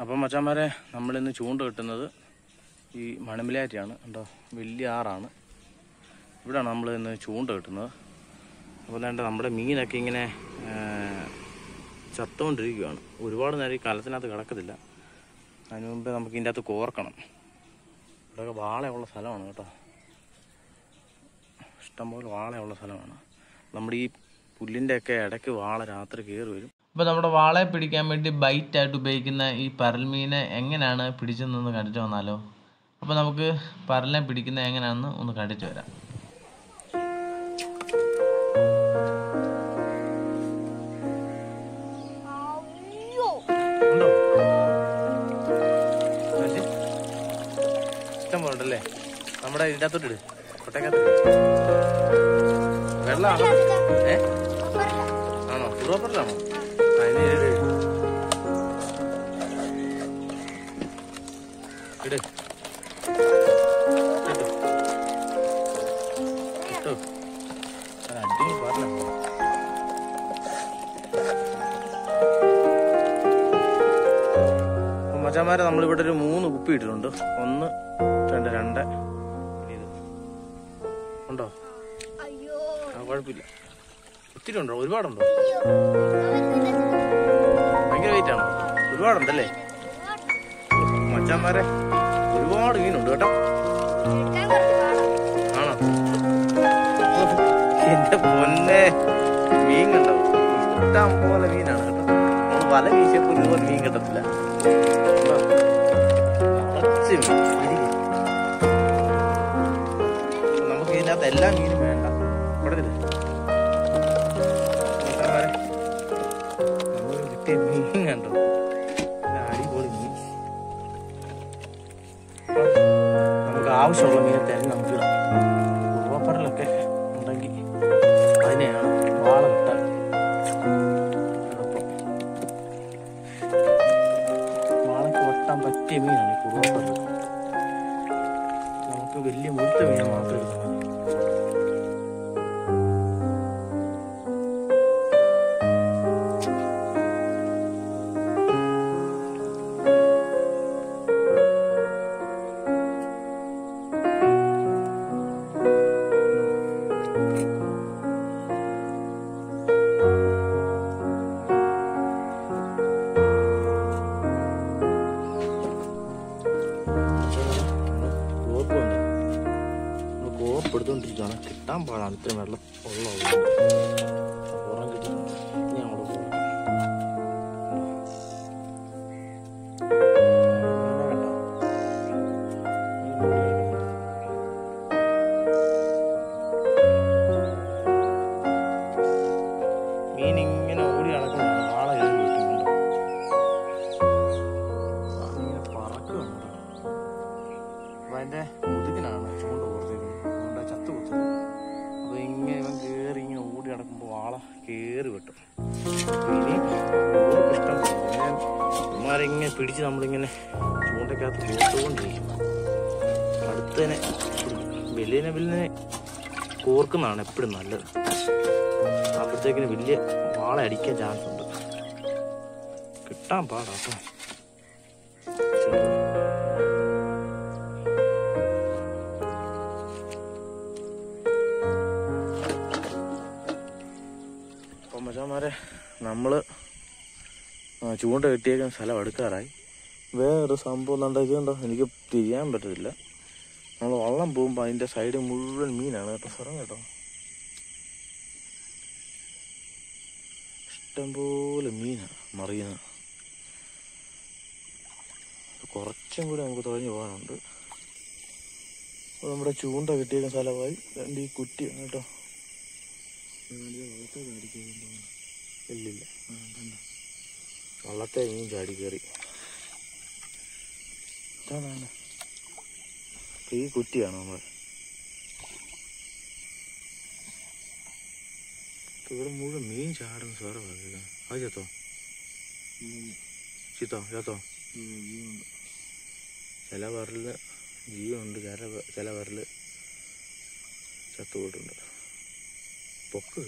അപ്പം മച്ചാന്മാരെ നമ്മളിന്ന് ചൂണ്ട കിട്ടുന്നത് ഈ മണമിലാറ്റിയാണ് ഉണ്ടോ വലിയ ആറാണ് ഇവിടെയാണ് നമ്മൾ ഇന്ന് ചൂണ്ട കിട്ടുന്നത് അതുപോലെ തന്നെ നമ്മുടെ മീനൊക്കെ ഇങ്ങനെ ആ, ചത്തുകൊണ്ടിരിക്കുകയാണ് ഒരുപാട് നേരം ഈ കലത്തിനകത്ത് കിടക്കത്തില്ല അതിന് മുമ്പേ നമുക്ക് ഇതിൻ്റെ അകത്ത് കോർക്കണം ഇവിടെയൊക്കെ വാളയുള്ള സ്ഥലമാണ് കേട്ടോ ഇഷ്ടംപോലെ വാളയുള്ള സ്ഥലമാണ് നമ്മുടെ ഈ പുല്ലിൻ്റെയൊക്കെ ഇടയ്ക്ക് വാള രാത്രി കയറി വരും അപ്പോൾ നമ്മുടെ വാളയെ പിടിക്കാൻ വേണ്ടി ബൈറ്റ് ആയിട്ട് ഉപയോഗിക്കുന്ന ഈ പരൽമീനെ എങ്ങനെയാണ് പിടിച്ചതെന്ന് കണ്ടിട്ട് വന്നാലോ അപ്പോൾ നമുക്ക് പരലിനെ പിടിക്കുന്നത് എങ്ങനെയാണെന്ന് ഒന്ന് കണ്ടിട്ട് വരാം ഉണ്ടോ എന്നിട്ട് ഇഷ്ടം പോലെ ഉണ്ടല്ലേ നമ്മുടെ ഇതിൻ്റെ അകത്തോട്ട് ഇട് കൊട്ടക്കകത്ത് വെള്ളമാണോ ഏ ആണോ ഉറപ്പറിലാണോ അതിന് ഇട് ഇട് ഇട്ടു ഇട്ടു അടിപൊളി പാടില്ല മച്ചാമാരെ നമ്മളിവിടെ ഒരു മൂന്ന് കുപ്പി ഇട്ടിട്ടുണ്ട് ഒന്ന് രണ്ട് രണ്ട് ഇത് ഉണ്ടോ അയ്യോ ആ കുഴപ്പമില്ല ഒത്തിരി ഉണ്ടോ ഒരുപാടുണ്ടോ അയ്യോ ഭയങ്കര വെയിറ്റ് ആണോ ഒരുപാടുണ്ടല്ലേ മച്ചാന്മാരെ ഒരുപാട് മീനുണ്ട് കേട്ടോ എടുക്കാൻ കുറച്ച് പാടാ ആണോ എന്റെ പൊന്നെ മീൻ കണ്ടോ ഇഷ്ടം പോലെ മീനാണ് കേട്ടോ നമ്മൾ വല വീശിയപ്പോൾ ഇതുപോലെ മീൻ കിട്ടത്തില്ല കണ്ടോ? നിറച്ച് മീൻ. ഇരിക്ക്. അപ്പൊ നമുക്ക് ഇതിനകത്ത് എല്ലാ മീനും വേണ്ട കൊടുത്തില്ല നമുക്ക് കിട്ടിയ മീൻ കണ്ടോ നല്ല അടിപൊളി മീൻ അപ്പൊ നമുക്ക് ആവശ്യമുള്ള മീനെ തിരഞ്ഞ് നമുക്ക് ഇടാം ഉറവപ്പറലൊക്കെ ഉണ്ടെങ്കിൽ അതിനെയാണ് വാള കിട്ടാൻ എളുപ്പം വാളയ്ക്ക് വെട്ടാൻ പറ്റിയ മീനാണ് ഈ കുറുവപ്പറൽ നമുക്ക് വലിയ മുഴുത്ത മീനെ മാത്രം എടുത്താൽ മതി കോപ്പ് ഉണ്ട് നമ്മൾ കോപ്പ് എടുത്തോണ്ടിരിക്കുകയാണ് കിട്ടാൻ പാടാണ് ഇത്രയും വെള്ളം ഉള്ളത് പുറം കിട്ടി ഇനി അങ്ങോട്ട് പോകാം മീൻ ഇങ്ങനെ ഓടി നടക്കുന്നതാണ് വാള കയറി കിട്ടുന്നുണ്ട് ഇങ്ങനെ പറക്കുന്നുണ്ട് അപ്പൊ അതിന്റെ മുതുകിനാണ് ചൂണ്ട കൊടുത്തേക്കുന്നത് അതുകൊണ്ട് ചത്തു കുത്തുന്നത് അപ്പൊ ഇങ്ങനെ ഇവൻ കേറി ഇങ്ങനെ ഓടി നടക്കുമ്പോ വാള കേറി വെട്ടും ഇനി ഓർക്ക് ഇഷ്ടം പോലെ. പിന്നെ ഇവന്മാരിങ്ങനെ പിടിച്ച് നമ്മളിങ്ങനെ ചൂണ്ടക്കകത്ത് കൂട്ടുകൊണ്ടിരിക്കും അടുത്തതിനെ വലിയനെ വലിയനെ കോർക്കുന്നതാണ് എപ്പോഴും നല്ലത് അപ്പോഴത്തേക്കിന് വലിയ വാള അടിക്കാൻ ചാൻസ് ഉണ്ട് കിട്ടാൻ പാടാ കേട്ടോ ചെറുത്. അപ്പം മച്ചാമാരെ നമ്മൾ ചൂണ്ട കെട്ടിയേക്കുന്ന സ്ഥലം എടുക്കാറായി വേറൊരു സംഭവം ഉണ്ടാക്കിയുണ്ടോ എനിക്ക് തിരിയാൻ പറ്റത്തില്ല നമ്മൾ വള്ളം പോകുമ്പോൾ അതിൻ്റെ സൈഡ് മുഴുവൻ മീനാണ് കേട്ടോ സ്ഥലം കേട്ടോ ഇഷ്ടംപോലെ മീനാണ് മറിയുന്ന കുറച്ചും കൂടി നമുക്ക് തുഴഞ്ഞു പോകാനുണ്ട് അപ്പോൾ നമ്മുടെ ചൂണ്ട കെട്ടിയേക്കുന്ന സ്ഥലമായി രണ്ട് ഈ കുറ്റിയാണ് കേട്ടോ ഇല്ലില്ല വള്ളത്തെ മീൻ ചാടി കയറി ഇതാണ് ഈ കുറ്റിയാണ് നമ്മൾ ഇവിടെ മുഴുവൻ മീൻ ചാടുന്ന സാറ് അത് ചത്തോ ചിത്തോ ചത്തോ ചില വരല് ജീവനുണ്ട് ചില വ- ചില വരല് ചത്തുപോയിട്ടുണ്ട് പൊക്ക്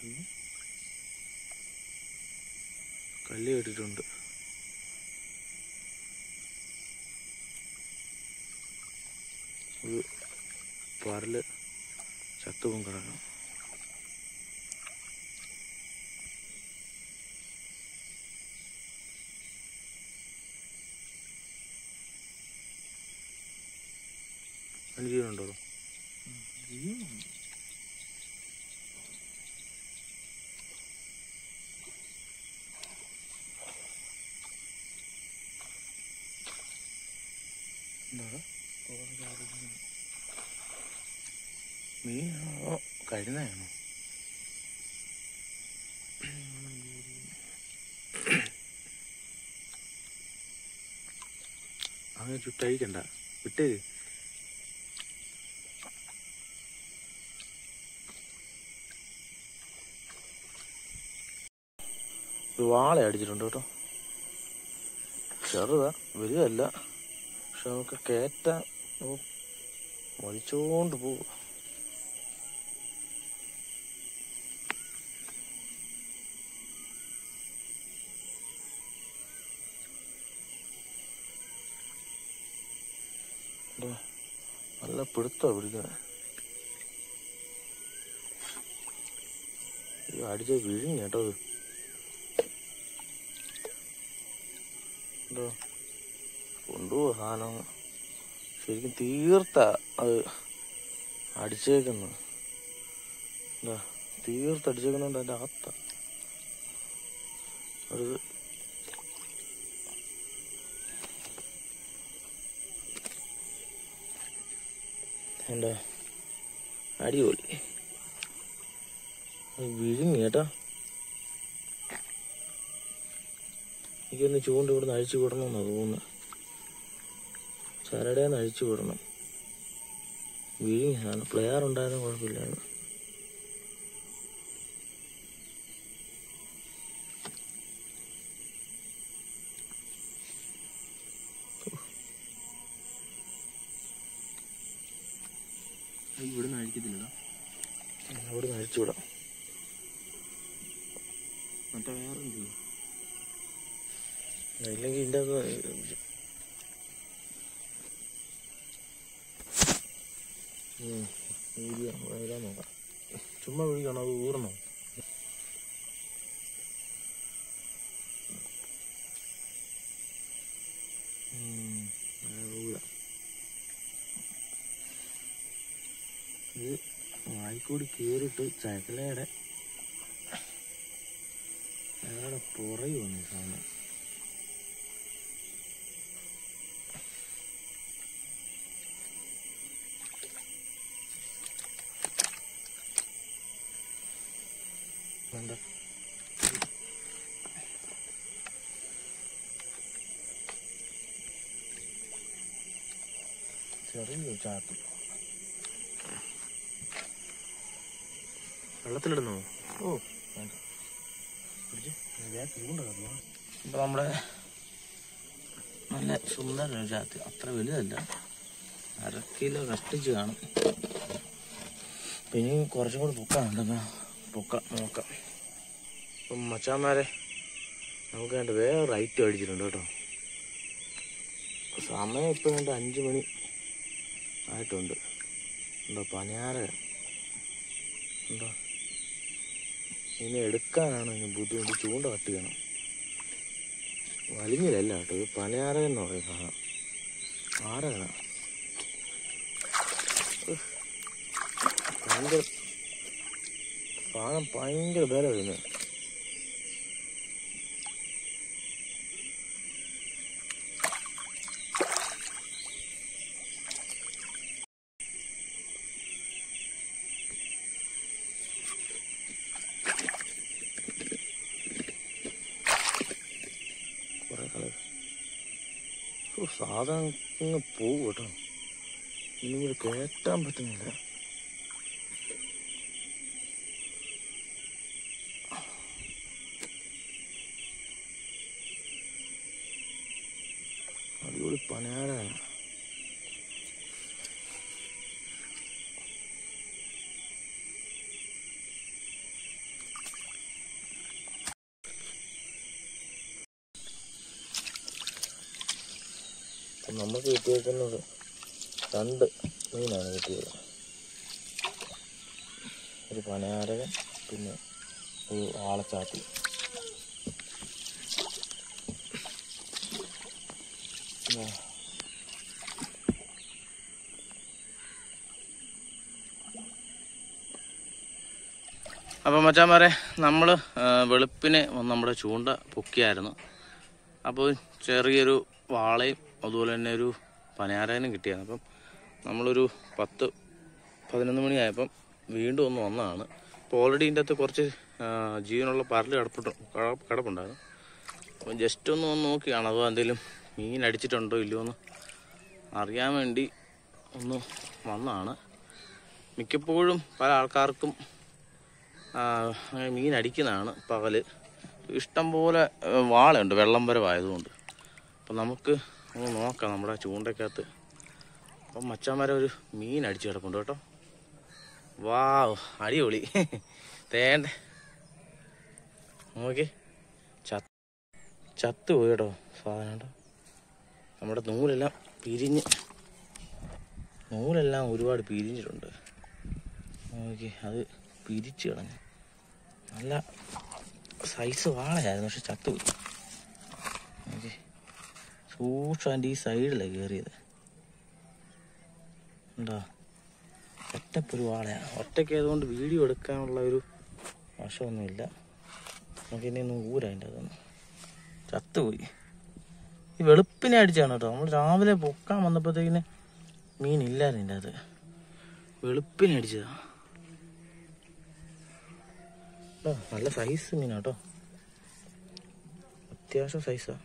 കല്ല് കെട്ടിട്ടുണ്ട് ഒരു പരല് ചത്തുപോകും കിടക്കണം അതിന് ജീവനുണ്ടോ എന്താണ് മീനാണോ കരുന്നാണോ അങ്ങനെ ചുട്ടഴിക്കണ്ട വിട്ടേര് ഒരു വാള അടിച്ചിട്ടുണ്ട് കേട്ടോ ചെറുതാ വലുതല്ല പക്ഷെ നമുക്ക് കയറ്റാൻ ഓ, വലിച്ചോണ്ട് പോകും നല്ല പിടുത്തോ പിടിക്കുന്നത് അടിച്ച വിഴിഞ്ഞ കേട്ടോ ഇത് എന്തോ കൊണ്ടുപോവാ സാധനം ശരിക്കും തീർത്ത അത് അടിച്ചേക്കുന്നു എന്താ തീർത്ത് അടിച്ചേക്കുന്നുണ്ട് അതിൻ്റെ അകത്ത ഒരു എന്താ അടിപൊളി അത് വിഴുങ്ങി കേട്ടോ എനിക്കൊന്ന് ചൂണ്ട ഇവിടുന്ന് അഴിച്ചു വിടണമെന്നാണ് തോന്നുന്നത് ചരടേന്ന് അഴിച്ചു വിടണം വിഴുങ്ങി സാധനം പ്ലെയർ ഉണ്ടായിരുന്ന കുഴപ്പമില്ലായിരുന്നു ഇവിടുന്ന് അഴിക്കത്തില്ലടാ ഇവിടുന്ന് അഴിച്ചു വിടാം മറ്റേ വേറെ എന്ത് ചെയ്യും ഇല്ലെങ്കിൽ ഇതിൻ്റെ അകത്ത് ഉം, ഊരിയാ, വരാൻ നോക്കാം ചുമ്മാ വിളിക്കണം അത് ഊറണോ ഉം, അത് ഊരാം. ഇത് വായിക്കൂടി കീറിട്ട് ചകലയുടെ ചകലയുടെ പുറയുമാണ് ഈ സാധനം വേണ്ട ചെറിയ ചാത്ത് വെള്ളത്തിലിടുന്നോ ഓ വേണ്ട പിടിച്ച് ഇപ്പൊ നമ്മുടെ നല്ല സുന്ദര ചാത്ത് അത്ര വലുതല്ല അര കിലോ കഷ്ടിച്ച് കാണും പിന്നെ കുറച്ചും കൂടി പൊക്കാനുണ്ടെന്നാ പൊക്കാം നോക്കാം അപ്പം മച്ചാന്മാരെ നമുക്ക് വേണ്ട വേറെ ഐറ്റം അടിച്ചിട്ടുണ്ട് കേട്ടോ സമയം ഇപ്പം വേണ്ട അഞ്ച് മണി ആയിട്ടുണ്ട് എന്താ പനിയാര എന്താ ഇനി എടുക്കാനാണ് ഇനി ബുദ്ധിമുട്ട് ചൂണ്ട കട്ട് ചെയ്യണം വലിഞ്ഞിലല്ല കേട്ടോ ഇത് പനിയാര എന്ന് പറയും സാധനം ആരാണ് ഭയങ്കര സാധനം ഭയങ്കര വില വരുന്നത് കുറെ കളർ ഓ സാധനം ഇങ്ങ് പോകും കേട്ടോ ഇനി ഇത് കയറ്റാൻ പറ്റുന്നില്ല അടിപൊളി പനയാരാണ് നമുക്ക് കിട്ടിയേക്കുന്നത് രണ്ട് മീനാണ് കിട്ടിയത് ഒരു പനയാരകൻ പിന്നെ ഒരു ആളച്ചാത്തി ആ. അപ്പം മച്ചാമാരെ നമ്മൾ വെളുപ്പിന് വന്ന് നമ്മുടെ ചൂണ്ട പൊക്കിയായിരുന്നു അപ്പോൾ ചെറിയൊരു വാളയും അതുപോലെ തന്നെ ഒരു പനയാരനും കിട്ടിയായിരുന്നു അപ്പം നമ്മളൊരു പത്ത് പതിനൊന്ന് മണിയായപ്പം വീണ്ടും ഒന്ന് വന്നതാണ് അപ്പോൾ ഓൾറെഡി ഇതിൻ്റെ അകത്ത് കുറച്ച് ആ, ജീവനുള്ള പരല് കിടപ്പിട്ട് കട- കിടപ്പുണ്ടായിരുന്നു അപ്പം ജസ്റ്റ് ഒന്ന് വന്ന് നോക്കിയാണ് അതോ എന്തെങ്കിലും മീൻ അടിച്ചിട്ടുണ്ടോ ഇല്ലയോ എന്ന് അറിയാൻ വേണ്ടി ഒന്ന് വന്നതാണ് മിക്കപ്പോഴും പല ആൾക്കാർക്കും ആ, അങ്ങനെ മീൻ അടിക്കുന്നതാണ് പകല് ഇഷ്ടം പോലെ ആ, വാളയുണ്ട് വെള്ളം വരവായതുകൊണ്ട് അപ്പം നമുക്ക് ഒന്ന് നോക്കാം നമ്മുടെ ചൂണ്ടക്കകത്ത് അപ്പം മച്ചാന്മാരെ ഒരു മീൻ അടിച്ച് കിടപ്പുണ്ട് കേട്ടോ വാവ് അടിപൊളി തേണ്ട നോക്കി ചത്ത് ചത്ത് പോയി കേട്ടോ സാധനം കേട്ടോ നമ്മുടെ നൂലെല്ലാം പിരിഞ്ഞ് നൂലെല്ലാം ഒരുപാട് പിരിഞ്ഞിട്ടുണ്ട് നോക്കി അത് പിരിച്ച് കളഞ്ഞു നല്ല സൈസ് വാളയായിരുന്നു പക്ഷെ ചത്തുപോയി ഓക്കെ സൂക്ഷം ഈ സൈഡിലാണ് കയറിയത് ഉണ്ടോ ഒറ്റപ്പൊരു വാളയാണ് ഒറ്റയ്ക്ക് ആയതുകൊണ്ട് വീഡിയോ എടുക്കാനുള്ള ഒരു വശമൊന്നുമില്ല നമുക്ക് ഇനി ഒന്ന് ഊരാ അതിൻ്റെ അതൊന്ന് ചത്തുപോയി ഈ വെളുപ്പിനെ അടിച്ചാണ് കേട്ടോ നമ്മൾ രാവിലെ പൊക്കാൻ വന്നപ്പോഴത്തേക്കിന് മീൻ ഇല്ലായിരുന്നു ഇതിൻ്റെ അത് വെളുപ്പിനെ അടിച്ചതാ ഓ നല്ല സൈസ് മീനാ കേട്ടോ അത്യാവശ്യം സൈസാ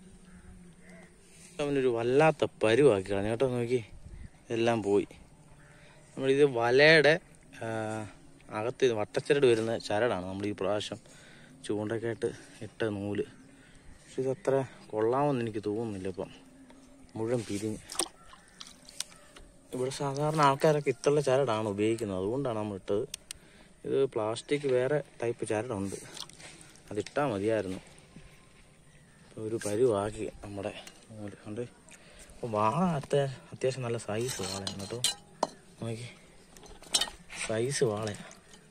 അവനൊരു വല്ലാത്ത പരുവാക്കി കളഞ്ഞു കേട്ടോ നോക്കി എല്ലാം പോയി നമ്മളിത് വലയുടെ ആ, അകത്ത് ഇത് വട്ടച്ചരട് വരുന്ന ചരടാണ് നമ്മൾ ഈ പ്രാവശ്യം ചൂണ്ടക്കായിട്ട് ഇട്ട നൂല് പക്ഷെ ഇതത്ര കൊള്ളാമെന്ന് എനിക്ക് തോന്നുന്നില്ല ഇപ്പം മുഴുവൻ പിരിഞ്ഞ് ഇവിടെ സാധാരണ ആൾക്കാരൊക്കെ ഇത്തുള്ള ചരടാണ് ഉപയോഗിക്കുന്നത് അതുകൊണ്ടാണ് നമ്മൾ ഇട്ടത് ഇത് പ്ലാസ്റ്റിക് വേറെ ടൈപ്പ് ചരടുണ്ട് അതിട്ടാൽ മതിയായിരുന്നു ഇപ്പൊ ഒരു പരുവാക്കി നമ്മുടെ നൂല് കണ്ട് അപ്പോൾ വാള അത്യാ അത്യാവശ്യം നല്ല സൈസ് വാളയാണ് കേട്ടോ നോക്കി സൈസ് വാളയാ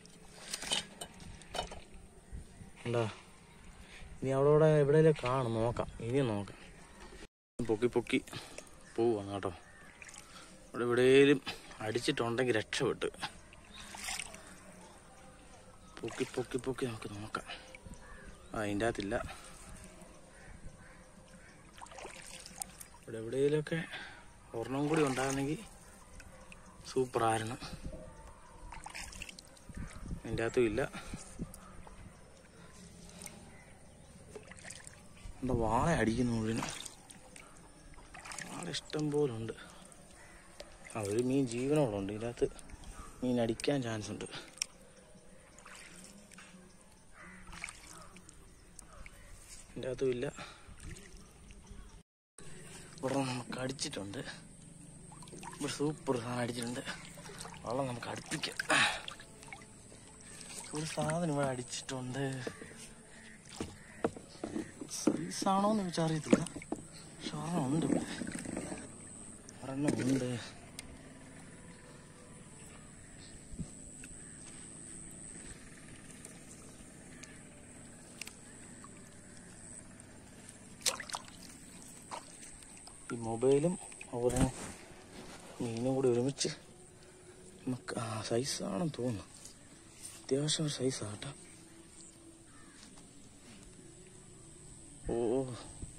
എന്താ ഇനി അവിടെ ഇവിടെ എവിടെയെങ്കിലും കാണും നോക്കാം ഇനിയും നോക്കാം പൊക്കി പൊക്കി പോവാണ് കേട്ടോ ഇവിടെ എവിടെയെങ്കിലും അടിച്ചിട്ടുണ്ടെങ്കിൽ രക്ഷപ്പെട്ട് പൊക്കി പൊക്കി പൊക്കി നമുക്ക് നോക്കാം ആ അതിൻ്റെ അകത്തില്ല ഇവിടെ എവിടെയെങ്കിലുമൊക്കെ ഒരെണ്ണം കൂടി ഉണ്ടായിരുന്നെങ്കിൽ സൂപ്പറായിരുന്നു അതിൻ്റെ അകത്തും ഇല്ല എന്താ വാള അടിക്കുന്നു മുഴുവനും വാള ഇഷ്ടം പോലെ ഉണ്ട് ആ ഒരു മീൻ ജീവനോളുണ്ട് ഇതിനകത്ത് മീൻ അടിക്കാൻ ചാൻസ് ഉണ്ട് ഇതിൻ്റെ അകത്തും ഇല്ല ഇവിടെ നമുക്ക് അടിച്ചിട്ടുണ്ട് ഇവിടെ സൂപ്പർ സാധനം അടിച്ചിട്ടുണ്ട് വെള്ളം നമുക്ക് അടുപ്പിക്കാം ഒരു സാധനം ഇവിടെ അടിച്ചിട്ടുണ്ട് സൈസാണോ എന്ന് ചോദിച്ചാൽ അറിയത്തില്ല പക്ഷെ ഒരെണ്ണം ഉണ്ട് ഇവിടെ ഒരെണ്ണം ഉണ്ട് ഈ മൊബൈലും അതുപോലെ മീനും കൂടി ഒരുമിച്ച് നമുക്ക് ആ സൈസാണെന്ന് തോന്നുന്നു അത്യാവശ്യം ഒരു സൈസാണ് കേട്ടോ ഓ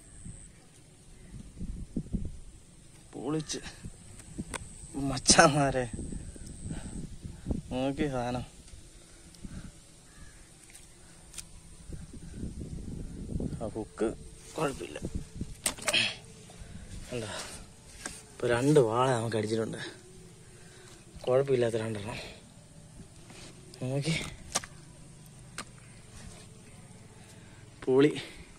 പൊളിച്ച് മച്ചാമാരെ നോക്കി സാധനം ആ ഹുക്ക് കുഴപ്പമില്ല എന്താ ഇപ്പൊ രണ്ട് വാള നമുക്ക് അടിച്ചിട്ടുണ്ട് കുഴപ്പമില്ലാത്ത രണ്ടെണ്ണം നോക്കി പൊളി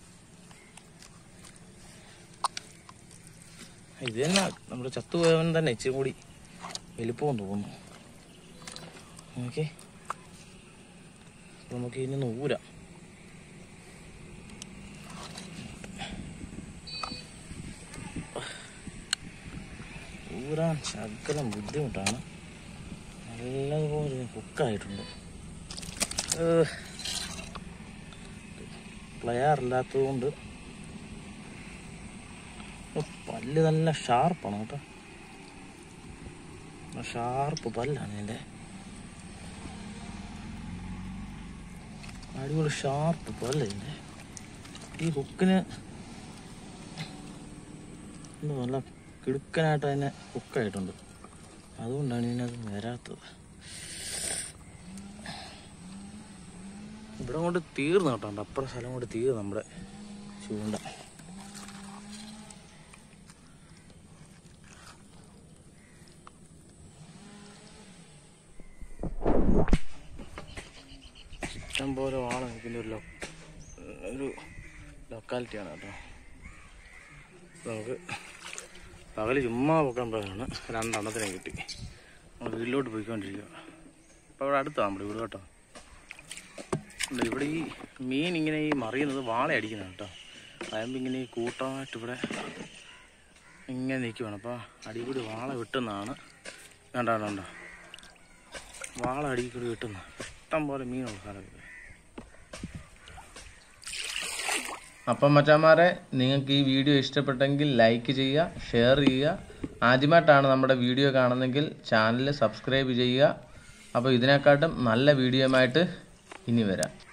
ഇത് തന്നെ നമ്മുടെ ചത്തുപോയവൻ തന്നെ ഇച്ചിരി കൂടി വലിപ്പവും തോന്നുന്നു ഓക്കെ നമുക്ക് ഇനി ഒന്ന് ഊരാം ഊരാൻ ശകലം ബുദ്ധിമുട്ടാണ് നല്ലതുപോലെ കുക്കായിട്ടുണ്ട് പ്ലെയർ കൊണ്ട് പല്ല് നല്ല ഷാർപ്പാണ് കേട്ടോ ഷാർപ്പ് പല്ലാണ് ഇതിൻ്റെ അടിപൊളി ഷാർപ്പ് പല്ല് ഇതിൻ്റെ ഈ ഹുക്കിന് എന്തോ നല്ല കിടുക്കനായിട്ട് അതിനെ ഹുക്കായിട്ടുണ്ട് അതുകൊണ്ടാണ് ഇതിനത് വരാത്തത് ഇവിടെ കൊണ്ട് തീർന്നു കേട്ടോ അപ്പുറം സ്ഥലം കൊണ്ട് തീർന്നു നമ്മുടെ ചൂണ്ട ഇഷ്ടം പോലെ വാള നിൽക്കുന്ന ഒരു ലൊ ഒരു ലൊക്കാലിറ്റിയാണ് കേട്ടോ നമുക്ക് പകല് ചുമ്മാ പൊക്കാൻ പോയതാണ് രണ്ടെണ്ണത്തിനെ കിട്ടി നമ്മൾ വീട്ടിലോട്ട് പോയിക്കൊണ്ടിരിക്കുക അപ്പോൾ ഇവിടെ അടുത്താണ് നമ്മുടെ വീട് കേട്ടോ ഉണ്ട് ഇവിടെ ഈ മീൻ ഇങ്ങനെ ഈ മറിയുന്നത് വാള അടിക്കുന്നതാണ് കേട്ടോ അതാകുമ്പോൾ ഇങ്ങനെ ഈ കൂട്ടമായിട്ട് ഇവിടെ ഇങ്ങനെ നിൽക്കുവാണ് അപ്പോൾ അടികൂടി വാള വെട്ടുന്നതാണ് വേണ്ട വേണ്ട വേണ്ട വാള അടിക്കൂടി വെട്ടുന്ന ഇഷ്ടം പോലെ മീനുള്ള സ്ഥലം ഇത് അപ്പം മച്ചാമാരെ നിങ്ങൾക്ക് ഈ വീഡിയോ ഇഷ്ടപ്പെട്ടെങ്കിൽ ലൈക്ക് ചെയ്യുക ഷെയർ ചെയ്യുക ആദ്യമായിട്ടാണ് നമ്മുടെ വീഡിയോ കാണുന്നതെങ്കിൽ ചാനൽ സബ്സ്ക്രൈബ് ചെയ്യുക അപ്പോൾ ഇതിനെക്കാട്ടും നല്ല വീഡിയോയുമായിട്ട് ഇനി വരാം